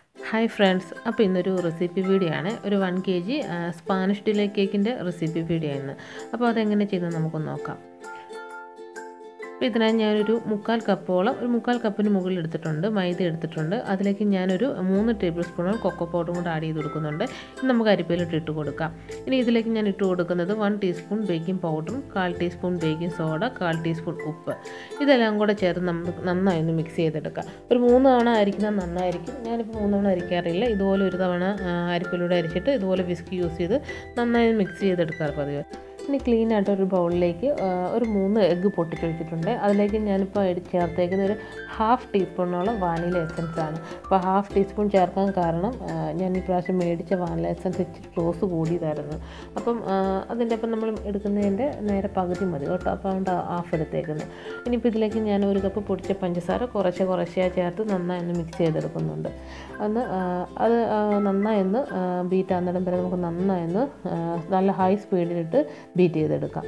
hi friends അപ്പോൾ ഇന്നൊരു recipe video ആണ് ഒരു one K G Spanish delight കേക്കിൻ്റെ റെസിപ്പി വീഡിയോ ആണ് അപ്പോൾ അതെങ്ങനെ ചെയ്യുന്നത് നമുക്കൊന്ന് നോക്കാം അപ്പോൾ ഇതിനായി ഞാനൊരു മുക്കാൽ കപ്പോളം ഒരു മുക്കാൽ കപ്പിന് മുകളിൽ എടുത്തിട്ടുണ്ട് മൈദ എടുത്തിട്ടുണ്ട് അതിലേക്ക് ഞാനൊരു മൂന്ന് ടേബിൾ സ്പൂണുകൾ കൊക്കോ പൗഡറും കൂടെ ആഡ് ചെയ്ത് കൊടുക്കുന്നുണ്ട് ഇത് നമുക്ക് അരിപ്പയിലിട്ട് ഇട്ട് കൊടുക്കാം ഇനി ഇതിലേക്ക് ഞാൻ ഇട്ട് കൊടുക്കുന്നത് വൺ ടീസ്പൂൺ ബേക്കിംഗ് പൗഡറും കാൽ ടീസ്പൂൺ ബേക്കിംഗ് സോഡ കാൽ ടീസ്പൂൺ ഉപ്പ് ഇതെല്ലാം കൂടെ ചേർത്ത് നമുക്ക് നന്നായി ഒന്ന് മിക്സ് ചെയ്തെടുക്കാം ഒരു മൂന്ന് തവണ അരിക്കുന്നത് നന്നായിരിക്കും ഞാനിപ്പോൾ മൂന്ന് തവണ അരിക്കാറില്ല ഇതുപോലെ ഒരു തവണ അരിപ്പിലൂടെ അരിച്ചിട്ട് ഇതുപോലെ വിസ്ക് യൂസ് ചെയ്ത് നന്നായി മിക്സ് ചെയ്തെടുക്കാറ് പതിവ് ഇനി ക്ലീൻ ആയിട്ട് ഒരു ബൗളിലേക്ക് ഒരു മൂന്ന് എഗ്ഗ് പൊട്ടിച്ച് വെച്ചിട്ടുണ്ട് അതിലേക്ക് ഞാനിപ്പോൾ ചേർത്തേക്കുന്ന ഒരു ഹാഫ് ടീസ്പൂണോളം വാനില എസൻസ് ആണ് അപ്പോൾ ഹാഫ് ടീസ്പൂൺ ചേർക്കാൻ കാരണം ഞാൻ ഈ പ്രാവശ്യം മേടിച്ച വാനില എസൻസ് ഇച്ചിരി ഡോസ് കൂടിയതായിരുന്നു അപ്പം അതിൻ്റെ ഒപ്പം നമ്മൾ എടുക്കുന്നതിൻ്റെ നേരെ പകുതി മതി കേട്ടോ അപ്പോൾ അതുകൊണ്ട് ഹാഫ് എടുത്തേക്കുന്നത് ഇനിയിപ്പോൾ ഇതിലേക്ക് ഞാൻ ഒരു കപ്പ് പൊടിച്ച പഞ്ചസാര കുറച്ച് കുറച്ചായി ചേർത്ത് നന്നായി ഒന്ന് മിക്സ് ചെയ്തെടുക്കുന്നുണ്ട് അന്ന് അത് നന്നായി ഒന്ന് ബീറ്റ് ആകുന്നിടം വരെ നമുക്ക് നന്നായി ഒന്ന് നല്ല ഹൈ സ്പീഡിലിട്ട് ബീറ്റ് ചെയ്തെടുക്കാം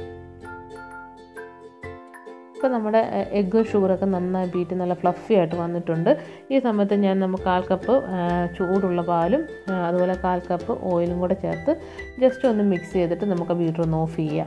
ഇപ്പോൾ നമ്മുടെ എഗ്ഗും ഷുഗറൊക്കെ നന്നായി ബീറ്റ് നല്ല ഫ്ലഫി ആയിട്ട് വന്നിട്ടുണ്ട് ഈ സമയത്ത് ഞാൻ നമുക്ക് കാൽ കപ്പ് ചൂടുള്ള പാലും അതുപോലെ കാൽ കപ്പ് ഓയിലും കൂടെ ചേർത്ത് ജസ്റ്റ് ഒന്ന് മിക്സ് ചെയ്തിട്ട് നമുക്ക് ബീറ്റർ ഒന്ന് ഓഫ് ചെയ്യാം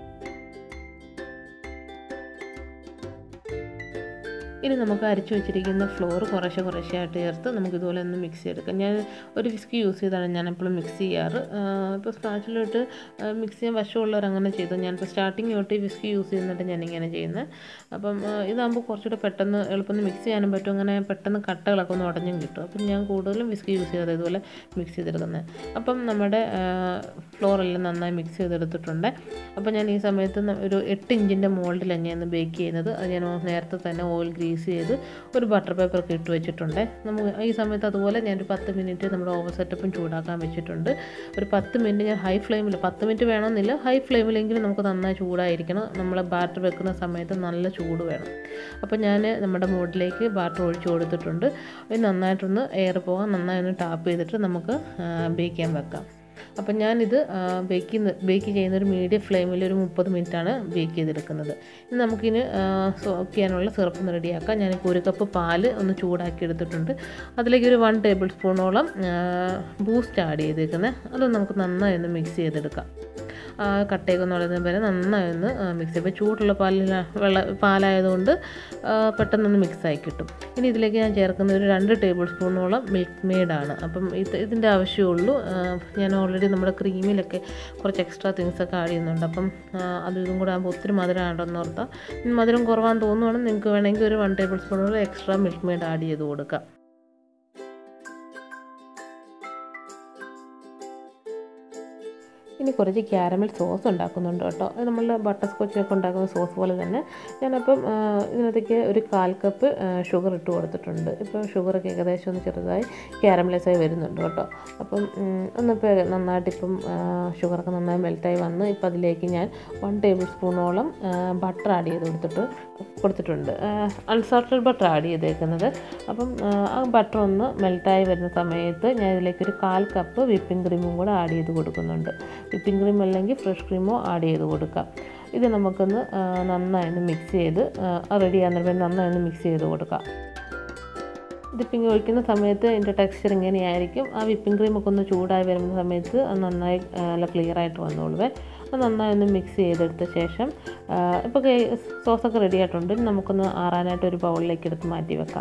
ഇനി നമുക്ക് അരച്ചു വെച്ചിരിക്കുന്ന ഫ്ലോർ കുറേശ്ശെ കുറേശ്ശെയായിട്ട് ചേർത്ത് നമുക്ക് ഇതുപോലെ ഒന്ന് മിക്സ് ചെയ്തെടുക്കാം ഞാൻ ഒരു വിസ്ക് യൂസ് ചെയ്താണ് ഞാൻ എപ്പോഴും മിക്സ് ചെയ്യാറ് ഇപ്പോൾ സ്പാച്ചിലോട്ട് മിക്സ് ചെയ്യാൻ വശമുള്ളവർ അങ്ങനെ ചെയ്തു ഞാനിപ്പോൾ സ്റ്റാർട്ടിങ് തൊട്ട് വിസ്ക് യൂസ് ചെയ്യുന്നിട്ട് ഞാനിങ്ങനെ ചെയ്യുന്നത് അപ്പം ഇതാകുമ്പോൾ കുറച്ചുകൂടെ പെട്ടെന്ന് എളുപ്പം മിക്സ് ചെയ്യാനും പറ്റും അങ്ങനെ പെട്ടെന്ന് കട്ടകളൊക്കെ ഒന്ന് ഉടഞ്ഞും കിട്ടും അപ്പം ഞാൻ കൂടുതലും വിസ്ക് യൂസ് ചെയ്തത് ഇതുപോലെ മിക്സ് ചെയ്തെടുക്കുന്നത് അപ്പം നമ്മുടെ ഫ്ലോറെല്ലാം നന്നായി മിക്സ് ചെയ്തെടുത്തിട്ടുണ്ട് അപ്പോൾ ഞാൻ ഈ സമയത്ത് ഒരു എട്ട് ഇഞ്ചിൻ്റെ മോൾഡിലാണ് ഞാൻ ബേക്ക് ചെയ്യുന്നത് അത് ഞാൻ നേരത്തെ തന്നെ ഓയിൽ ഗ്രീസ് ചെയ്ത് ഒരു ബട്ടർ പേപ്പറൊക്കെ ഇട്ട് വെച്ചിട്ടുണ്ട് നമുക്ക് ഈ സമയത്ത് അതുപോലെ ഞാനൊരു പത്ത് മിനിറ്റ് നമ്മുടെ ഓവർ സെറ്റപ്പും ചൂടാക്കാൻ വെച്ചിട്ടുണ്ട് ഒരു പത്ത് മിനിറ്റ് ഞാൻ ഹൈ ഫ്ലെയിമിൽ പത്ത് മിനിറ്റ് വേണമെന്നില്ല ഹൈ ഫ്ലെയിമിലെങ്കിലും നമുക്ക് നന്നായി ചൂടായിരിക്കണം നമ്മൾ ബാറ്റർ വെക്കുന്ന സമയത്ത് നല്ല ചൂട് വേണം അപ്പോൾ ഞാൻ നമ്മുടെ മോഡിലേക്ക് ബാറ്റർ ഒഴിച്ച് കൊടുത്തിട്ടുണ്ട് അത് നന്നായിട്ടൊന്ന് എയർ പോകാൻ നന്നായി ഒന്ന് ടാപ്പ് ചെയ്തിട്ട് നമുക്ക് ബേക്ക് ചെയ്യാൻ വെക്കാം അപ്പം ഞാനിത് ബേക്ക് ബേക്ക് ചെയ്യുന്ന ഒരു മീഡിയം ഫ്ലെയിമിൽ ഒരു മുപ്പത് മിനിറ്റാണ് ബേക്ക് ചെയ്തെടുക്കുന്നത് ഇനി നമുക്കിന് സോക്ക് ചെയ്യാനുള്ള സിറപ്പ് റെഡിയാക്കാം ഞാനിപ്പോൾ ഒരു കപ്പ് പാല് ഒന്ന് ചൂടാക്കി എടുത്തിട്ടുണ്ട് അതിലേക്ക് ഒരു വൺ ടേബിൾ സ്പൂണോളം ബൂസ്റ്റ് ആഡ് ചെയ്തേക്കുന്നത് അത് നമുക്ക് നന്നായി ഒന്ന് മിക്സ് ചെയ്തെടുക്കാം കട്ടയൊക്കെ നുളയുന്ന വരെ നന്നായി ഒന്ന് മിക്സ് ചെയ്യുമ്പോൾ ചൂടുള്ള പാലിൽ വെള്ള പാലായതുകൊണ്ട് പെട്ടെന്നൊന്ന് മിക്സായി കിട്ടും ഇനി ഇതിലേക്ക് ഞാൻ ചേർക്കുന്ന ഒരു രണ്ട് ടേബിൾ സ്പൂണോളം മിൽക്ക് മെയ്ഡാണ് അപ്പം ഇത് ഇതിൻ്റെ ആവശ്യമുള്ളൂ ഞാൻ ഓൾറെഡി നമ്മുടെ ക്രീമിലൊക്കെ കുറച്ച് എക്സ്ട്രാ തിങ്സൊക്കെ ആഡ് ചെയ്യുന്നുണ്ട് അപ്പം അത് ഇതും കൂടെ ആകുമ്പോൾ ഒത്തിരി മധുരം ആണ്ടെന്ന് ഓർത്താൽ മധുരം കുറവാന്ന് തോന്നുവാണെങ്കിൽ നിങ്ങൾക്ക് വേണമെങ്കിൽ ഒരു വൺ ടേബിൾ സ്പൂണോളം എക്സ്ട്രാ മിൽക്ക് മെയ്ഡ് ആഡ് ചെയ്ത് കൊടുക്കാം ഇനി കുറച്ച് ക്യാരമൽ സോസ് ഉണ്ടാക്കുന്നുണ്ട് കേട്ടോ അത് നമ്മൾ ബട്ടർ സ്കോച്ചൊക്കെ ഉണ്ടാക്കുന്ന സോസ് പോലെ തന്നെ ഞാനപ്പം ഇതിനകത്തേക്ക് ഒരു കാൽ കപ്പ് ഷുഗർ ഇട്ട് കൊടുത്തിട്ടുണ്ട് ഇപ്പോൾ ഷുഗറൊക്കെ ഏകദേശം ഒന്ന് ചെറുതായി ക്യാരമലൈസായി വരുന്നുണ്ട് കേട്ടോ അപ്പം ഒന്നിപ്പോൾ നന്നായിട്ട് ഇപ്പം ഷുഗറൊക്കെ നന്നായി മെൽറ്റായി വന്ന് ഇപ്പം അതിലേക്ക് ഞാൻ വൺ ടേബിൾ സ്പൂണോളം ബട്ടർ ആഡ് ചെയ്ത് കൊടുത്തിട്ട് കൊടുത്തിട്ടുണ്ട് അൺസാൾട്ടഡ് ബട്ടർ ആഡ് ചെയ്തേക്കുന്നത് അപ്പം ആ ബട്ടർ ഒന്ന് മെൽറ്റായി വരുന്ന സമയത്ത് ഞാൻ ഇതിലേക്ക് ഒരു കാൽ കപ്പ് വിപ്പിംഗ് ക്രീമും കൂടെ ആഡ് ചെയ്ത് കൊടുക്കുന്നുണ്ട് വിപ്പിംഗ് ക്രീം അല്ലെങ്കിൽ ഫ്രഷ് ക്രീമോ ആഡ് ചെയ്ത് കൊടുക്കാം ഇത് നമുക്കൊന്ന് നന്നായി ഒന്ന് മിക്സ് ചെയ്ത് റെഡി ആകുന്ന നന്നായി ഒന്ന് മിക്സ് ചെയ്ത് കൊടുക്കാം ഇതിപ്പിങ് ഒഴിക്കുന്ന സമയത്ത് അതിൻ്റെ ടെക്സ്ചർ ഇങ്ങനെയായിരിക്കും ആ വിപ്പിംഗ് ക്രീമൊക്കെ ഒന്ന് ചൂടായി വരുന്ന സമയത്ത് അത് നന്നായി നല്ല ക്ലിയർ ആയിട്ട് വന്നോളുവേ അത് നന്നായി ഒന്ന് മിക്സ് ചെയ്തെടുത്ത ശേഷം ഇപ്പോൾ സോസൊക്കെ റെഡി ആയിട്ടുണ്ട് നമുക്കൊന്ന് ആറാനായിട്ട് ഒരു ബൗളിലേക്ക് എടുത്ത് മാറ്റി വെക്കാം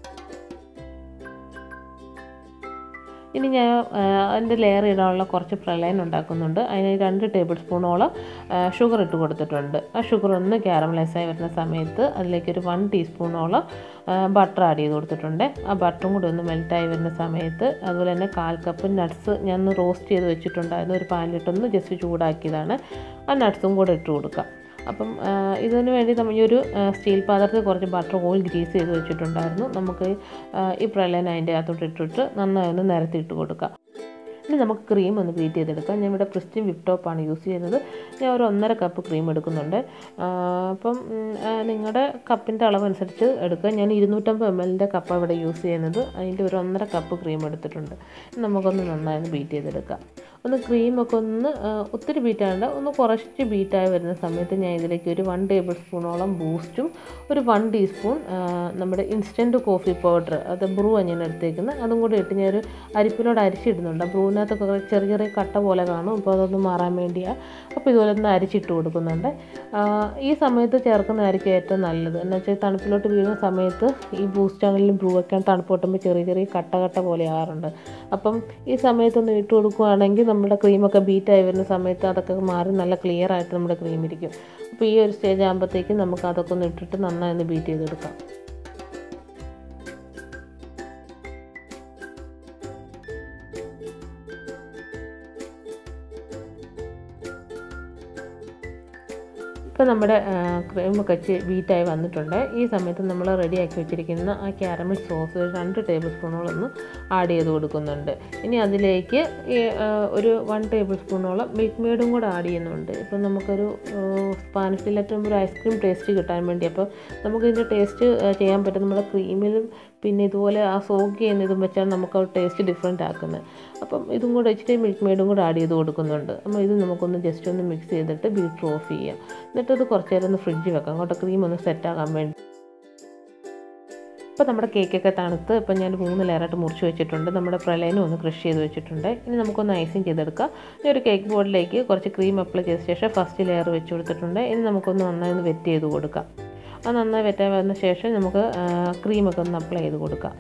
ഇനി ഞാൻ അതിൻ്റെ ലെയർ ഇടാനുള്ള കുറച്ച് പ്രളയൻ ഉണ്ടാക്കുന്നുണ്ട് അതിന് രണ്ട് ടേബിൾ സ്പൂണോളം ഷുഗർ ഇട്ട് കൊടുത്തിട്ടുണ്ട് ആ ഷുഗർ ഒന്ന് ക്യാരമലൈസായി വരുന്ന സമയത്ത് അതിലേക്ക് ഒരു വൺ ടീസ്പൂണോളം ബട്ടർ ആഡ് ചെയ്ത് കൊടുത്തിട്ടുണ്ട് ആ ബട്ടറും കൂടി ഒന്ന് മെൽറ്റായി വരുന്ന സമയത്ത് അതുപോലെ തന്നെ കാൽ കപ്പ് നട്ട്സ് ഞാൻ ഒന്ന് റോസ്റ്റ് ചെയ്ത് വെച്ചിട്ടുണ്ടായിരുന്നു ഒരു പാനിലിട്ടൊന്ന് ജസ്റ്റ് ചൂടാക്കിയതാണ് ആ നട്ട്സും കൂടെ ഇട്ട് കൊടുക്കാം അപ്പം ഇതിന് വേണ്ടി നമ്മൾ ഈ ഒരു സ്റ്റീൽ പാത്രത്തിൽ കുറച്ച് ബട്ടർ ഓയിൽ ഗ്രീസ് ചെയ്ത് വെച്ചിട്ടുണ്ടായിരുന്നു നമുക്ക് ഈ പ്രളയൻ അതിൻ്റെ അകത്തോട്ട് ഇട്ടിട്ട് നന്നായി ഒന്ന് നിരത്തിയിട്ട് കൊടുക്കാം ഇനി നമുക്ക് ക്രീം ഒന്ന് ബീറ്റ് ചെയ്തെടുക്കാം ഞാൻ ഇവിടെ പ്രിസ്റ്റിൻ വിപ്പ് ടോപ്പാണ് യൂസ് ചെയ്യുന്നത് ഞാൻ ഒരു ഒന്നര കപ്പ് ക്രീം എടുക്കുന്നുണ്ട് അപ്പം നിങ്ങളുടെ കപ്പിൻ്റെ അളവനുസരിച്ച് എടുക്കുക ഞാൻ ഇരുന്നൂറ്റമ്പത് എം എല്ലിൻ്റെ കപ്പാണ് ഇവിടെ യൂസ് ചെയ്യുന്നത് അതിൻ്റെ ഒരു ഒന്നര കപ്പ് ക്രീം എടുത്തിട്ടുണ്ട് നമുക്കൊന്ന് നന്നായി ബീറ്റ് ചെയ്തെടുക്കാം ഒന്ന് ക്രീമൊക്കെ ഒന്ന് ആ, ഒത്തിരി ബീറ്റാണ്ട് ഒന്ന് കുറച്ച് ബീറ്റായി വരുന്ന സമയത്ത് ഞാൻ ഇതിലേക്ക് ഒരു വൺ ടേബിൾ സ്പൂണോളം ബൂസ്റ്റും ഒരു വൺ ടീസ്പൂൺ ആ, നമ്മുടെ ഇൻസ്റ്റൻറ്റ് കോഫി പൗഡർ അത് ബ്രൂ ഞാൻ എടുത്തേക്കുന്നത് അതും കൂടി ഇട്ട് ഞാനൊരു അരിപ്പിനോട് അരിച്ചിടുന്നുണ്ട് ആ ബ്രൂവിനകത്തൊക്കെ കുറേ ചെറിയ ചെറിയ കട്ട പോലെ കാണും അപ്പോൾ അതൊന്ന് മാറാൻ വേണ്ടിയാണ് അപ്പോൾ ഇതുപോലെ ഒന്ന് അരിച്ചിട്ട് കൊടുക്കുന്നുണ്ട് ആ, ഈ സമയത്ത് ചേർക്കുന്നതായിരിക്കും ഏറ്റവും നല്ലത് എന്ന് വെച്ചാൽ തണുപ്പിലോട്ട് വീഴുന്ന സമയത്ത് ഈ ബൂസ്റ്റ് ആണെങ്കിലും ബ്രൂ ഒക്കെ തണുപ്പ് പൊട്ടുമ്പോൾ ചെറിയ ചെറിയ കട്ട കട്ട പോലെ ആകാറുണ്ട് അപ്പം ഈ സമയത്തൊന്ന് ഇട്ട് കൊടുക്കുകയാണെങ്കിൽ നമ്മുടെ ക്രീമൊക്കെ ബീറ്റായി വരുന്ന സമയത്ത് അതൊക്കെ മാറി നല്ല ക്ലിയർ ആയിട്ട് നമ്മുടെ ക്രീം ഇരിക്കും അപ്പോൾ ഈ ഒരു സ്റ്റേജ് ആകുമ്പോഴത്തേക്കും നമുക്ക് അതൊക്കെ ഒന്ന് ഇട്ടിട്ട് നന്നായി ഒന്ന് ബീറ്റ് ചെയ്തെടുക്കാം ഇപ്പോൾ നമ്മുടെ ക്രീമൊക്കെ വെച്ച് ബീറ്റായി വന്നിട്ടുണ്ട് ഈ സമയത്ത് നമ്മൾ റെഡിയാക്കി വെച്ചിരിക്കുന്ന ആ ക്യാരമൽ സോസ് ഒരു രണ്ട് ടേബിൾ സ്പൂണോളം ആഡ് ചെയ്ത് കൊടുക്കുന്നുണ്ട് ഇനി അതിലേക്ക് ഈ ആ, ഒരു വൺ ടേബിൾ സ്പൂണോളം മിൽക്ക് മെയ്ഡും കൂടെ ആഡ് ചെയ്യുന്നുണ്ട് ഇപ്പം നമുക്കൊരു സ്പാനിഷ് ഡിലക്റ്റ് ഒരു ഐസ്ക്രീം ടേസ്റ്റ് കിട്ടാൻ വേണ്ടി അപ്പോൾ നമുക്ക് ഇതിൻ്റെ ടേസ്റ്റ് ചെയ്യാൻ പറ്റും നമ്മുടെ ക്രീമിലും പിന്നെ ഇതുപോലെ ആ സോക്ക് ചെയ്യുന്ന ഇതും വെച്ചാണ് നമുക്ക് ആ ടേസ്റ്റ് ഡിഫറെൻ്റ് ആക്കുന്നത് അപ്പം ഇതും കൂടെ വെച്ചിട്ട് മിൽക്ക് മെയ്ഡും കൂടെ ആഡ് ചെയ്ത് കൊടുക്കുന്നുണ്ട് അപ്പോൾ ഇത് നമുക്കൊന്ന് ജസ്റ്റ് ഒന്ന് മിക്സ് ചെയ്തിട്ട് ബീറ്റർ ഓഫ് ചെയ്യാം എന്നിട്ട് അത് കുറച്ച് നേരം ഒന്ന് ഫ്രിഡ്ജിൽ വെക്കാം അങ്ങോട്ട് ക്രീം ഒന്ന് സെറ്റാകാൻ വേണ്ടി ഇപ്പോൾ നമ്മുടെ കേക്കൊക്കെ തണുത്ത് ഇപ്പം ഞാൻ മൂന്ന് ലെയറായിട്ട് മുറിച്ച് വെച്ചിട്ടുണ്ട് നമ്മുടെ പ്രളയനും ഒന്ന് ക്രഷ് ചെയ്ത് വെച്ചിട്ടുണ്ട് ഇനി നമുക്കൊന്ന് ഐസിങ് ചെയ്തെടുക്കാം ഇനി ഒരു കേക്ക് ബോർഡിലേക്ക് കുറച്ച് ക്രീം അപ്ലൈ ചെയ്ത ശേഷം ഫസ്റ്റ് ലെയർ വെച്ച് കൊടുത്തിട്ടുണ്ട് ഇനി നമുക്കൊന്ന് നന്നായി ഒന്ന് വെറ്റ് ചെയ്ത് കൊടുക്കാം അത് നന്നായി വെറ്റാൻ വന്ന ശേഷം നമുക്ക് ക്രീമൊക്കെ ഒന്ന് അപ്ലൈ ചെയ്ത് കൊടുക്കാം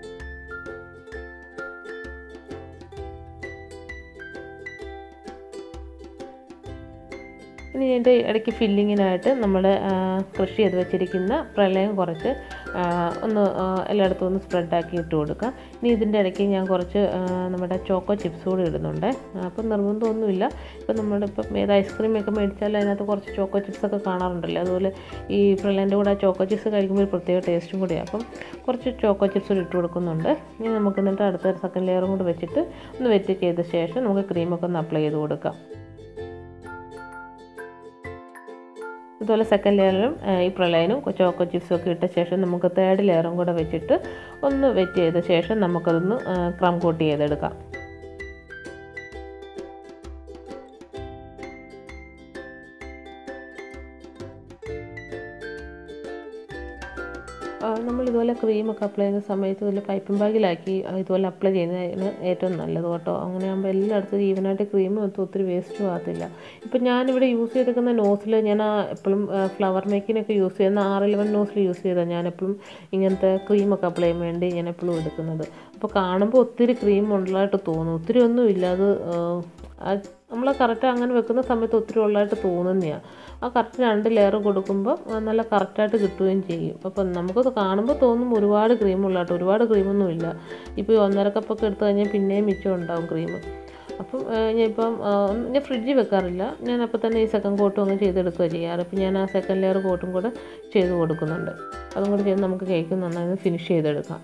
ഇനി ഇതിൻ്റെ ഇടയ്ക്ക് ഫില്ലിങ്ങിനായിട്ട് നമ്മൾ കൃഷി ചെയ്ത് വെച്ചിരിക്കുന്ന പ്രളയം കുറച്ച് ആ, ഒന്ന് ആ, എല്ലായിടത്തും ഒന്ന് സ്പ്രെഡാക്കി ഇട്ട് കൊടുക്കാം ഇനി ഇതിൻ്റെ ഇടയ്ക്ക് ഞാൻ കുറച്ച് ആ, നമ്മുടെ ചോക്കോ ചിപ്സ് കൂടി ഇടുന്നുണ്ട് അപ്പം നിർബന്ധമൊന്നുമില്ല ഇപ്പം നമ്മുടെ ഇപ്പം ഏത് ഐസ്ക്രീമൊക്കെ മേടിച്ചാൽ അതിനകത്ത് കുറച്ച് ചോക്കോ ചിപ്സ് ഒക്കെ കാണാറുണ്ടല്ലോ അതുപോലെ ഈ പ്രളയൻ്റെ കൂടെ ആ ചോക്കോ ചിപ്സ് കഴിക്കുമ്പോൾ ഒരു പ്രത്യേക ടേസ്റ്റും കൂടിയാണ് അപ്പം കുറച്ച് ചോക്കോ ചിപ്സ് കൂടി ഇട്ട് കൊടുക്കുന്നുണ്ട് ഇനി നമുക്ക് എന്നിട്ട് അടുത്ത സെക്കൻഡ് ലെയറും കൂടി വെച്ചിട്ട് ഒന്ന് വെറ്റ് ചെയ്ത ശേഷം നമുക്ക് ക്രീമൊക്കെ ഒന്ന് അപ്ലൈ ചെയ്ത് കൊടുക്കാം ഇതുപോലെ സെക്കൻഡ് ലെയറിലും ഈ പ്രളയനും ചോക്കോ ചിപ്സും ഒക്കെ ഇട്ട ശേഷം നമുക്ക് തേർഡ് ലെയറും കൂടെ വെച്ചിട്ട് ഒന്ന് വെറ്റ് ചെയ്ത ശേഷം നമുക്കതൊന്ന് ക്രം കോട്ട് ചെയ്തെടുക്കാം ആ, നമ്മൾ ഇതുപോലെ ക്രീമൊക്കെ അപ്ലൈ ചെയ്യുന്ന സമയത്ത് ഇതുപോലെ പൈപ്പിംഗ് ബാഗിലാക്കി ആ, ഇതുപോലെ അപ്ലൈ ചെയ്യുന്നതാണ് ഏറ്റവും നല്ലത് കേട്ടോ അങ്ങനെ ആകുമ്പോൾ എല്ലായിടത്തും ഈവനായിട്ട് ക്രീം ഒത്തും ഒത്തിരി വേസ്റ്റും ആകത്തില്ല ഇപ്പം ഞാനിവിടെ യൂസ് ചെയ്തിരിക്കുന്ന നോസിൽ ഞാൻ എപ്പോഴും ഫ്ലവർ മേക്കിനൊക്കെ യൂസ് ചെയ്യുന്ന ആർ ഇലവൻ നോസിൽ യൂസ് ചെയ്താൽ ഞാൻ എപ്പോഴും ഇങ്ങനത്തെ ക്രീമൊക്കെ അപ്ലൈ ചെയ്യാൻ വേണ്ടി ഞാൻ എപ്പോഴും എടുക്കുന്നത് അപ്പോൾ കാണുമ്പോൾ ഒത്തിരി ക്രീം ഉള്ളതായിട്ട് തോന്നും ഒത്തിരി ഒന്നുമില്ല അത് നമ്മൾ കറക്റ്റ് അങ്ങനെ വെക്കുന്ന സമയത്ത് ഒത്തിരി ഉള്ളതായിട്ട് തോന്നുന്നതാണ് ആ കറക്റ്റ് രണ്ട് ലെയർ കൊടുക്കുമ്പോൾ ആ, നല്ല കറക്റ്റായിട്ട് കിട്ടുകയും ചെയ്യും അപ്പം നമുക്കത് കാണുമ്പോൾ തോന്നും ഒരുപാട് ക്രീം ഉള്ളതായിട്ട് ഒരുപാട് ക്രീമൊന്നുമില്ല ഇപ്പോൾ ഈ ഒന്നര കപ്പൊക്കെ എടുത്തു കഴിഞ്ഞാൽ പിന്നെയും മിച്ചം ഉണ്ടാവും ക്രീം അപ്പം ആ, ഞാൻ ഇപ്പം ആ, ഞാൻ ഫ്രിഡ്ജിൽ വെക്കാറില്ല ഞാൻ അപ്പോൾ തന്നെ ഈ സെക്കൻഡ് കോട്ടും അങ്ങ് ചെയ്തെടുക്കുക ചെയ്യാറ് അപ്പം ഞാൻ ആ സെക്കൻഡ് ലെയർ കോട്ടും കൂടെ ചെയ്ത് കൊടുക്കുന്നുണ്ട് അതും കൂടെ ചെയ്ത് നമുക്ക് കേക്ക് നന്നായി ഫിനിഷ് ചെയ്തെടുക്കാം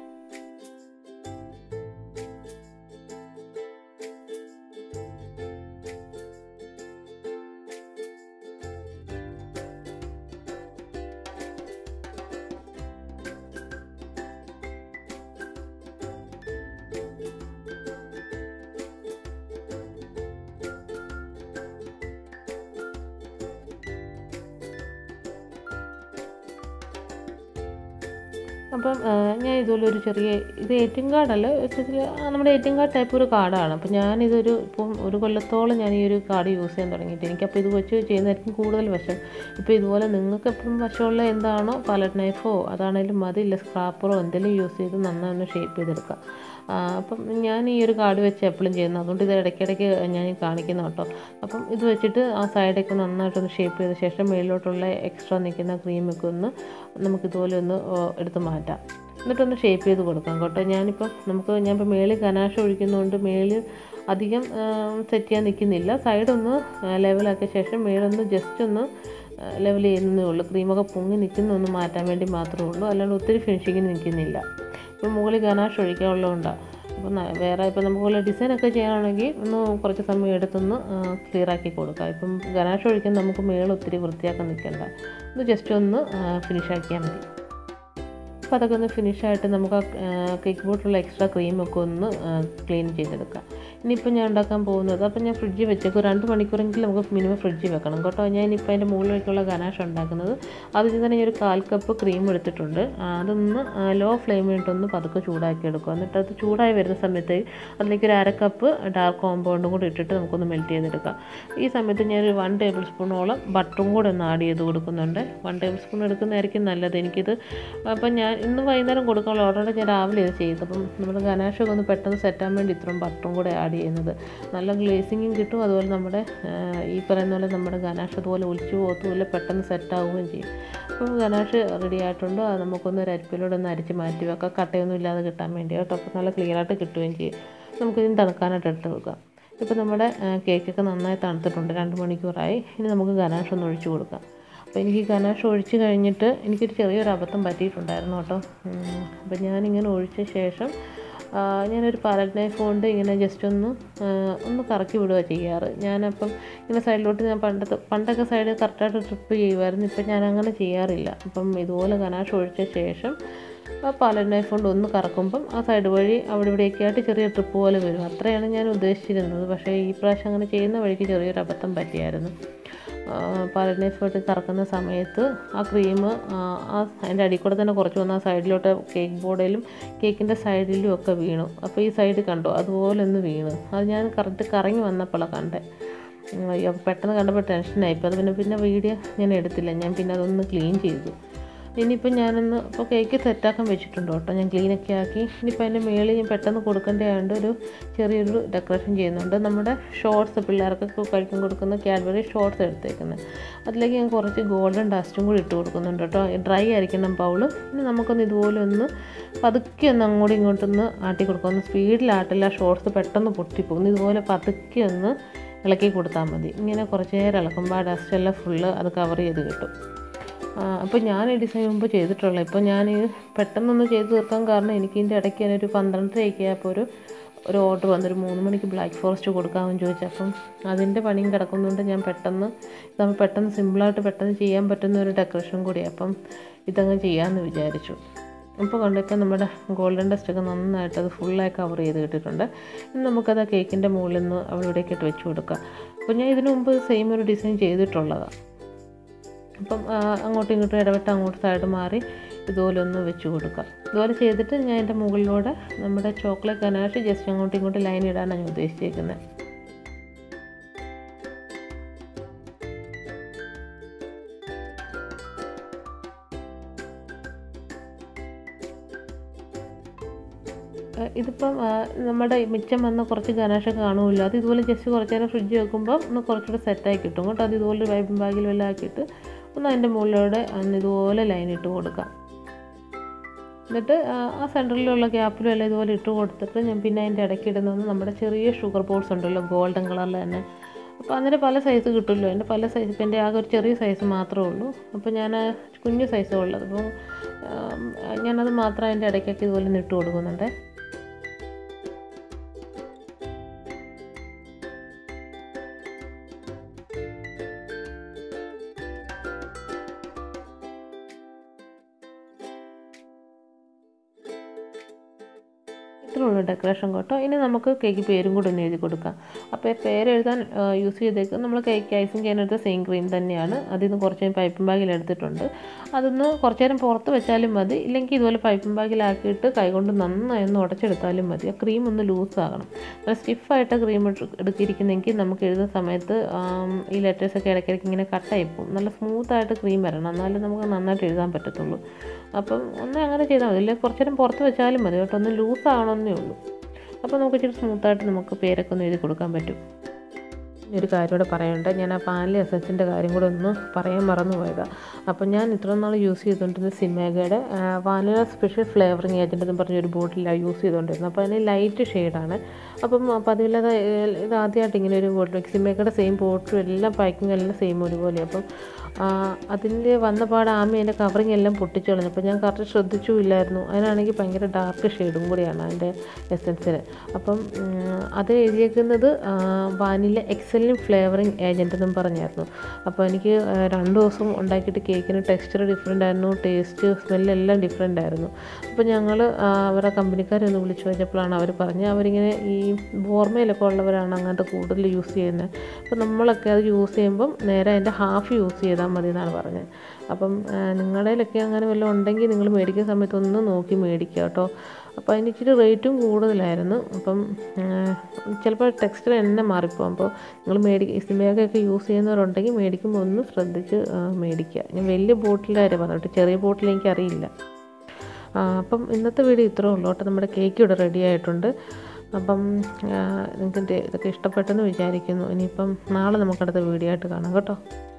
അപ്പം ആ, ഞാൻ ഇതുപോലെ ഒരു ചെറിയ ഇത് എ ടി എം കാർഡല്ല ചെറിയ ആ, നമ്മുടെ A T M card type ഒരു കാർഡാണ് അപ്പം ഞാനിതൊരു ഇപ്പം ഒരു കൊല്ലത്തോളം ഞാൻ ഈ ഒരു കാർഡ് യൂസ് ചെയ്യാൻ തുടങ്ങിയിട്ട് എനിക്കപ്പോൾ ഇത് വെച്ച് ചെയ്യുന്നതായിരിക്കും കൂടുതൽ വശം ഇപ്പോൾ ഇതുപോലെ നിങ്ങൾക്ക് എപ്പോഴും വശമുള്ള എന്താണോ പലറ്റ് നൈഫോ അതാണെങ്കിലും മതി ഇല്ല സ്ക്രാപ്പറോ എന്തെങ്കിലും യൂസ് ചെയ്ത് നന്നായി ഒന്ന് ഷേപ്പ് ചെയ്തെടുക്കാം ആ, അപ്പം ഞാൻ ഈ ഒരു കാർഡ് വെച്ച് എപ്പോഴും ചെയ്യുന്നത് അതുകൊണ്ട് ഇത് ഇടയ്ക്കിടയ്ക്ക് ഞാൻ ഈ കാണിക്കുന്ന കേട്ടോ അപ്പം ഇത് വെച്ചിട്ട് ആ സൈഡൊക്കെ നന്നായിട്ടൊന്ന് ഷേപ്പ് ചെയ്ത ശേഷം മേളിലോട്ടുള്ള എക്സ്ട്രാ നിൽക്കുന്ന ക്രീമൊക്കെ ഒന്ന് നമുക്ക് ഇതുപോലെ ഒന്ന് ഓ, എടുത്ത് മാറ്റാം എന്നിട്ടൊന്ന് ഷേപ്പ് ചെയ്ത് കൊടുക്കാം കേട്ടോ ഞാനിപ്പം നമുക്ക് ഞാനിപ്പോൾ മേളിൽ ഗനാശ ഒഴിക്കുന്നതുകൊണ്ട് മേളിൽ അധികം സെറ്റ് ചെയ്യാൻ നിൽക്കുന്നില്ല സൈഡൊന്ന് ലെവലാക്കിയ ശേഷം മേളൊന്ന് ജസ്റ്റ് ഒന്ന് ലെവൽ ചെയ്യുന്നതേ ഉള്ളൂ ക്രീമൊക്കെ പൊങ്ങി നിൽക്കുന്ന ഒന്ന് മാറ്റാൻ വേണ്ടി മാത്രമേ ഉള്ളൂ അല്ലാണ്ട് ഒത്തിരി ഫിനിഷിങ്ങിന് നിൽക്കുന്നില്ല ഇപ്പം മുകളിൽ ഗനാഷ് ഒഴിക്കാനുള്ളതുകൊണ്ടാണ് അപ്പോൾ ന- വേറെ ഇപ്പം നമുക്ക് പോലെ ഡിസൈനൊക്കെ ചെയ്യാനാണെങ്കിൽ ഒന്ന് കുറച്ച് സമയം എടുത്തൊന്ന് ക്ലിയർ ആക്കി കൊടുക്കാം ഇപ്പം ഗനാഷ് ഒഴിക്കാൻ നമുക്ക് മേളിൽ ഒത്തിരി വൃത്തിയാക്കാൻ നിൽക്കണ്ട ഒന്ന് ജസ്റ്റ് ഒന്ന് ഫിനിഷ് ആക്കിയാൽ മതി അപ്പോൾ അതൊക്കെ ഒന്ന് ഫിനിഷായിട്ട് നമുക്ക് ആ കേക്ക് ബോട്ടിലുള്ള എക്സ്ട്രാ ക്രീമൊക്കെ ഒന്ന് ക്ലീൻ ചെയ്തെടുക്കാം ഇനിയിപ്പോൾ ഞാൻ ഉണ്ടാക്കാൻ പോകുന്നത് അപ്പോൾ ഞാൻ ഫ്രിഡ്ജിൽ വെച്ചേക്കും രണ്ട് മണിക്കൂറെങ്കിലും നമുക്ക് മിനിമം ഫ്രിഡ്ജിൽ വെക്കണം കേട്ടോ ഞാൻ ഇനിയിപ്പോൾ അതിൻ്റെ മുകളിലേക്കുള്ള ഗനാഷ് ഉണ്ടാക്കുന്നത് അതിന് തന്നെ ഞാൻ ഒരു കാൽ കപ്പ് ക്രീം എടുത്തിട്ടുണ്ട് ആ, അതൊന്ന് ലോ ഫ്ലെയിമിലിട്ടൊന്ന് പതുക്കെ ചൂടാക്കി എടുക്കുക എന്നിട്ട് അത് ചൂടായി വരുന്ന സമയത്ത് അതിലേക്ക് ഒരു അര കപ്പ് ഡാർക്ക് കോമ്പൗണ്ടും കൂടി ഇട്ടിട്ട് നമുക്കൊന്ന് മെൽറ്റ് ചെയ്തെടുക്കാം ഈ സമയത്ത് ഞാനൊരു വൺ ടേബിൾ സ്പൂണോളം ബട്ടറും കൂടെ ഒന്ന് ആഡ് ചെയ്ത് കൊടുക്കുന്നുണ്ട് വൺ ടേബിൾ സ്പൂൺ എടുക്കുന്നതായിരിക്കും നല്ലത് എനിക്കിത് അപ്പം ഞാൻ ഇന്ന് വൈകുന്നേരം കൊടുക്കാനുള്ള ഓർഡർ ഞാൻ രാവിലെ ഇത് ചെയ്തത് അപ്പം നമ്മുടെ ഗനാഷൊക്കെ ഒന്ന് പെട്ടെന്ന് സെറ്റാൻ വേണ്ടി ഇത്രയും ബട്ടറും കൂടെ ആഡ് ചെയ്യുന്നത് നല്ല ഗ്ലേസിങ്ങും കിട്ടും അതുപോലെ നമ്മുടെ ആ, ഈ പറയുന്ന പോലെ നമ്മുടെ ഗനാഷ് അതുപോലെ ഒലിച്ചു പോകത്തുമില്ല പെട്ടെന്ന് സെറ്റാവുകയും ചെയ്യും അപ്പോൾ ഗനാഷ് റെഡി ആയിട്ടുണ്ട് അത് നമുക്കൊന്ന് ഒരു അരിപ്പിലൂടെ ഒന്ന് അരിച്ച് മാറ്റി വെക്കാം കട്ടയൊന്നും ഇല്ലാതെ കിട്ടാൻ വേണ്ടി കേട്ടോ അപ്പോൾ നല്ല ക്ലിയർ ആയിട്ട് കിട്ടുകയും ചെയ്യും നമുക്കിതിന് തണുക്കാനായിട്ട് എടുത്ത് വെക്കാം ഇപ്പോൾ നമ്മുടെ ആ, കേക്കൊക്കെ നന്നായി തണുത്തിട്ടുണ്ട് രണ്ട് മണിക്കൂറായി ഇനി നമുക്ക് ഗനാഷ് ഒന്ന് ഒഴിച്ച് കൊടുക്കാം അപ്പോൾ എനിക്ക് ഈ ഗനാഷ് ഒഴിച്ച് കഴിഞ്ഞിട്ട് എനിക്കൊരു ചെറിയൊരു അബദ്ധം പറ്റിയിട്ടുണ്ടായിരുന്നു കേട്ടോ ഉം, അപ്പോൾ ഞാനിങ്ങനെ ഒഴിച്ച ശേഷം ആ, ഞാനൊരു പാലറ്റ് നൈഫ് കൊണ്ട് ഇങ്ങനെ ജസ്റ്റ് ഒന്ന് ആ, ഒന്ന് കറക്കി വിടുക ചെയ്യാറ് ഞാനപ്പം ഇങ്ങനെ സൈഡിലോട്ട് ഞാൻ പണ്ടത്തെ പണ്ടൊക്കെ സൈഡ് കറക്റ്റായിട്ട് ട്രിപ്പ് ചെയ്യുമായിരുന്നു ഇപ്പം ഞാൻ അങ്ങനെ ചെയ്യാറില്ല അപ്പം ഇതുപോലെ ഗനാഷ് ഒഴിച്ച ശേഷം ആ പാലറ്റ് നൈഫ് കൊണ്ട് ഒന്ന് കറക്കുമ്പം ആ സൈഡ് വഴി അവിടെ ഇവിടെയൊക്കെ ആയിട്ട് ചെറിയ ട്രിപ്പ് പോലെ വരും അത്രയാണ് ഞാൻ ഉദ്ദേശിച്ചിരുന്നത് പക്ഷേ ഈ പ്രാവശ്യം അങ്ങനെ ചെയ്യുന്ന വഴിക്ക് ചെറിയൊരു അബദ്ധം പറ്റിയായിരുന്നു പാലറ്റ് നൈഫ് ഇട്ട് കറക്കുന്ന സമയത്ത് ആ ക്രീം ആ അതിൻ്റെ അടിയിൽ കൂടെ തന്നെ കുറച്ച് വന്ന് ആ സൈഡിലോട്ട് കേക്ക് ബോർഡിലും കേക്കിൻ്റെ സൈഡിലും ഒക്കെ വീണു അപ്പോൾ ഈ സൈഡ് കണ്ടോ അതുപോലെ ഒന്ന് വീണു അത് ഞാൻ കറക്റ്റ് കറങ്ങി വന്നപ്പോഴാണ് കണ്ടേ ഉം, അയ്യോ പെട്ടെന്ന് കണ്ടപ്പോൾ ടെൻഷനായിപ്പോൾ അത് പിന്നെ പിന്നെ വീഡിയോ ഞാൻ എടുത്തില്ല ഞാൻ പിന്നെ അതൊന്ന് ക്ലീൻ ചെയ്തു ഇനിയിപ്പോൾ ഞാനൊന്ന് ഇപ്പോൾ കേക്ക് സെറ്റാക്കാൻ വെച്ചിട്ടുണ്ട് കേട്ടോ ഞാൻ ക്ലീനൊക്കെ ആക്കി ഇനിയിപ്പോൾ അതിൻ്റെ മേളിൽ ഞാൻ പെട്ടെന്ന് കൊടുക്കേണ്ടതായതുകൊണ്ട് ഒരു ചെറിയൊരു ഡെക്കറേഷൻ ചെയ്യുന്നുണ്ട് നമ്മുടെ ഷോർട്സ് പിള്ളേർക്കൊക്കെ കഴിക്കാൻ കൊടുക്കുന്ന കാഡ്ബറി ഷോർട്സ് എടുത്തേക്കുന്നത് അതിലേക്ക് ഞാൻ കുറച്ച് ഗോൾഡൻ ഡസ്റ്റും കൂടി ഇട്ട് കൊടുക്കുന്നുണ്ട് കേട്ടോ ഡ്രൈ ആയിരിക്കണം ബൗള് ഇനി നമുക്കൊന്ന് ഇതുപോലെ ഒന്ന് പതുക്കെ ഒന്ന് അങ്ങോട്ടും ഇങ്ങോട്ടൊന്ന് ആട്ടി കൊടുക്കാം ഒന്ന് സ്പീഡിലാട്ടില്ല ഷോർട്സ് പെട്ടെന്ന് പൊട്ടിപ്പോകും ഇതുപോലെ പതുക്കെ ഒന്ന് ഇളക്കി കൊടുത്താൽ മതി ഇങ്ങനെ കുറച്ച് നേരം ഇളക്കുമ്പോൾ ആ ഡസ്റ്റ് എല്ലാം ഫുള്ള് അത് കവർ ചെയ്ത് കിട്ടും അപ്പോൾ ഞാൻ ഈ ഡിസൈൻ മുമ്പ് ചെയ്തിട്ടുള്ളത് ഇപ്പോൾ ഞാൻ ഇത് പെട്ടെന്നൊന്ന് ചെയ്ത് തീർക്കാൻ കാരണം എനിക്ക് ഇതിൻ്റെ ഇടയ്ക്ക് തന്നെ ഒരു പന്ത്രണ്ടരയൊക്കെ ആയപ്പോൾ ഒരു ഒരു ഓർഡർ വന്നൊരു മൂന്ന് മണിക്ക് ബ്ലാക്ക് ഫോറസ്റ്റ് കൊടുക്കാമെന്ന് ചോദിച്ചു അപ്പം അതിൻ്റെ പണിയും കിടക്കുന്നുണ്ട് ഞാൻ പെട്ടെന്ന് നമ്മൾ പെട്ടെന്ന് സിമ്പിളായിട്ട് പെട്ടെന്ന് ചെയ്യാൻ പറ്റുന്ന ഒരു ഡെക്കറേഷൻ കൂടിയാണ് അപ്പം ഇതങ്ങ് ചെയ്യാമെന്ന് വിചാരിച്ചു ഇപ്പോൾ കണ്ടിപ്പോൾ നമ്മുടെ ഗോൾഡൻ ഡസ്റ്റ് ഒക്കെ നന്നായിട്ട് അത് ഫുള്ളായി കവർ ചെയ്ത് കിട്ടിയിട്ടുണ്ട് ഇനി നമുക്കത് ആ കേക്കിൻ്റെ മുകളിൽ നിന്ന് അവിടെ ഇവിടേക്ക് ഇട്ട് വെച്ച് കൊടുക്കാം അപ്പോൾ ഞാൻ ഇതിനു മുമ്പ് സെയിം ഒരു ഡിസൈൻ ചെയ്തിട്ടുള്ളതാണ് അപ്പം ആ, അങ്ങോട്ടും ഇങ്ങോട്ടും ഇടവിട്ട് അങ്ങോട്ട് സൈഡ് മാറി ഇതുപോലെ ഒന്ന് വെച്ച് കൊടുക്കാം ഇതുപോലെ ചെയ്തിട്ട് ഞാൻ എൻ്റെ മുകളിലൂടെ നമ്മുടെ ചോക്ലേറ്റ് ഗനാഷ് ജസ്റ്റ് അങ്ങോട്ടും ഇങ്ങോട്ടും ലൈൻ ഇടാനാണ് ഞാൻ ഉദ്ദേശിച്ചിരിക്കുന്നത് ഏഹ് ഇതിപ്പം ആ, നമ്മുടെ മിച്ചം വന്ന കുറച്ച് ഗനാഷൊക്കെ കാണുമല്ലോ അത് ഇതുപോലെ ജസ്റ്റ് കുറച്ച് നേരം ഫ്രിഡ്ജ് വെക്കുമ്പോൾ ഒന്ന് കുറച്ചുകൂടെ സെറ്റായി കിട്ടും കേട്ടോ അത് ഇതുപോലെ ഒരു വൈബിൻ ബാഗിൽ വല്ലതും ആക്കിയിട്ട് ഒന്ന് അതിൻ്റെ മുകളിലൂടെ ഒന്ന് ഇതുപോലെ ലൈൻ ഇട്ട് കൊടുക്കാം എന്നിട്ട് ആ, ആ സെൻറ്ററിലുള്ള ഗ്യാപ്പിലും എല്ലാം ഇതുപോലെ ഇട്ട് കൊടുത്തിട്ട് ഞാൻ പിന്നെ അതിൻ്റെ ഇടയ്ക്ക് ഇടുന്നത് നമ്മുടെ ചെറിയ ഷുഗർ ബോൾസ് ഉണ്ടല്ലോ ഗോൾഡൻ കളറിൽ തന്നെ അപ്പോൾ അതിൻ്റെ പല സൈസ് കിട്ടുമല്ലോ എൻ്റെ പല സൈസ് ഇപ്പം എൻ്റെ ആകെ ഒരു ചെറിയ സൈസ് മാത്രമേ ഉള്ളൂ അപ്പോൾ ഞാൻ ആ കുഞ്ഞു സൈസേ ഉള്ളത് അപ്പോൾ ഞാനത് മാത്രം അതിൻ്റെ ഇടയ്ക്കൊക്കെ ഇതുപോലെ ഒന്ന് ഇട്ട് കൊടുക്കുന്നുണ്ട് ഇത്രയുള്ള ഡെക്കറേഷൻ കേട്ടോ ഇനി നമുക്ക് കേക്ക് പേരും കൂടെ ഒന്ന് എഴുതി കൊടുക്കാം അപ്പോൾ പേര് എഴുതാൻ യൂസ് ചെയ്തേക്കുന്നത് നമ്മൾ കേക്ക് ഐസിങ് ചെയ്യാനെടുത്ത സെയിം ക്രീം തന്നെയാണ് അതിൽ നിന്ന് കുറച്ച് പൈപ്പിംഗ് ബാഗിൽ എടുത്തിട്ടുണ്ട് അതൊന്ന് കുറച്ച് നേരം പുറത്ത് വെച്ചാലും മതി ഇല്ലെങ്കിൽ ഇതുപോലെ പൈപ്പിംഗ് ബാഗിലാക്കിയിട്ട് കൈകൊണ്ട് നന്നായി ഒന്ന് ഉടച്ചെടുത്താലും മതി ആ ക്രീം ഒന്ന് ലൂസ് ആകണം നല്ല സ്റ്റിഫായിട്ട് ക്രീം എടുക്കിയിരിക്കുന്നെങ്കിൽ നമുക്ക് എഴുതുന്ന സമയത്ത് ആം, ഈ ലെറ്റേഴ്സൊക്കെ ഇടയ്ക്കിടയ്ക്ക് ഇങ്ങനെ കട്ടായി പോകും നല്ല സ്മൂത്തായിട്ട് ക്രീം വരണം എന്നാലും നമുക്ക് നന്നായിട്ട് എഴുതാൻ പറ്റത്തുള്ളൂ അപ്പം ഒന്ന് അങ്ങനെ ചെയ്താൽ മതി അല്ലെങ്കിൽ കുറച്ച് നേരം പുറത്ത് വെച്ചാലും മതി കേട്ടോ ഒന്ന് ലൂസ് ആവണമെന്നേ ഉള്ളൂ അപ്പോൾ നമുക്ക് ഇച്ചിരി സ്മൂത്തായിട്ട് നമുക്ക് പേരൊക്കെ ഒന്ന് എഴുതി കൊടുക്കാൻ പറ്റും ഇനി ഒരു കാര്യം കൂടെ പറയാനുണ്ട് ഞാൻ ആ പാലിലെ എസൻസിൻ്റെ കാര്യം കൂടെ ഒന്ന് പറയാൻ മറന്നു പോയതാണ് അപ്പം ഞാൻ ഇത്ര നാൾ യൂസ് ചെയ്തുകൊണ്ടിരുന്നത് സിമേഗയുടെ വാനില സ്പെഷ്യൽ ഫ്ലേവറിങ് ഏജൻറ്റ് എന്ന് പറഞ്ഞൊരു ബോട്ടിലാണ് യൂസ് ചെയ്തുകൊണ്ടിരുന്നത് അപ്പോൾ അതിന് ലൈറ്റ് ഷെയ്ഡാണ് അപ്പം പതിവില്ലാതെ ഇത് ആദ്യമായിട്ട് ഇങ്ങനെ ഒരു ബോട്ടിൽ സിമേഗയുടെ സെയിം ബോട്ടിലും എല്ലാം പാക്കിംഗ് എല്ലാം സെയിം ഒരുപോലെ അപ്പം അതിൻ്റെ വന്ന പാട് ആമി അതിൻ്റെ കവറിങ് എല്ലാം പൊട്ടിച്ചു കളഞ്ഞു അപ്പോൾ ഞാൻ കറക്റ്റ് ശ്രദ്ധിച്ചുമില്ലായിരുന്നു അതിനാണെങ്കിൽ ഭയങ്കര ഡാർക്ക് ഷെയ്ഡും കൂടിയാണ് അതിൻ്റെ എസൻസിന് അപ്പം ഉം, അത് എഴുതിയേക്കുന്നത് വാനില എക്സലിൻ ഫ്ലേവറിങ് ഏജൻറ്റ് എന്നും പറഞ്ഞായിരുന്നു അപ്പോൾ എനിക്ക് ആ, രണ്ട് ദിവസം ഉണ്ടാക്കിയിട്ട് കേക്കിന് ടെക്സ്ചർ ഡിഫറെൻ്റ് ആയിരുന്നു ടേസ്റ്റ് സ്മെല്ലെല്ലാം ഡിഫറെൻ്റ് ആയിരുന്നു അപ്പോൾ ഞങ്ങൾ അവരുടെ കമ്പനിക്കാരെ ഒന്ന് വിളിച്ചു ചോദിച്ചപ്പോഴാണ് അവർ പറഞ്ഞത് അവരിങ്ങനെ ഈ ബോർമയിലൊക്കെ ഉള്ളവരാണ് അങ്ങനത്തെ കൂടുതൽ യൂസ് ചെയ്യുന്നത് അപ്പോൾ നമ്മളൊക്കെ അത് യൂസ് ചെയ്യുമ്പം നേരെ അതിൻ്റെ ഹാഫ് യൂസ് ചെയ്താൽ മതി എന്നാണ് പറഞ്ഞത് അപ്പം ആ, നിങ്ങളുടെ കയ്യിലൊക്കെ അങ്ങനെ വല്ലതും ഉണ്ടെങ്കിൽ നിങ്ങൾ മേടിക്കുന്ന സമയത്ത് ഒന്ന് നോക്കി മേടിക്കുക കേട്ടോ അപ്പോൾ അതിന് ഇച്ചിരി റേറ്റും കൂടുതലായിരുന്നു അപ്പം ചിലപ്പോൾ ടെക്സ്റ്റർ എന്നെ മാറിപ്പോകും അപ്പോൾ നിങ്ങൾ മേടി സിമേഗയൊക്കെ യൂസ് ചെയ്യുന്നവരുണ്ടെങ്കിൽ മേടിക്കുമ്പോൾ ഒന്ന് ശ്രദ്ധിച്ച് ആ, മേടിക്കുക ഞാൻ വലിയ ബോട്ടിലിൻ്റെ കാര്യം പറഞ്ഞിട്ട് ചെറിയ ബോട്ടിൽ എനിക്കറിയില്ല ആ, അപ്പം ഇന്നത്തെ വീഡിയോ ഇത്രേ ഉള്ളൂ കേട്ടോ നമ്മുടെ കേക്ക് ഇവിടെ റെഡി ആയിട്ടുണ്ട് അപ്പം ആ, നിങ്ങൾക്ക് ഇത് ഇതൊക്കെ ഇഷ്ടപ്പെട്ടെന്ന് വിചാരിക്കുന്നു ഇനിയിപ്പം നാളെ നമുക്കടുത്ത വീഡിയോ ആയിട്ട് കാണാം കേട്ടോ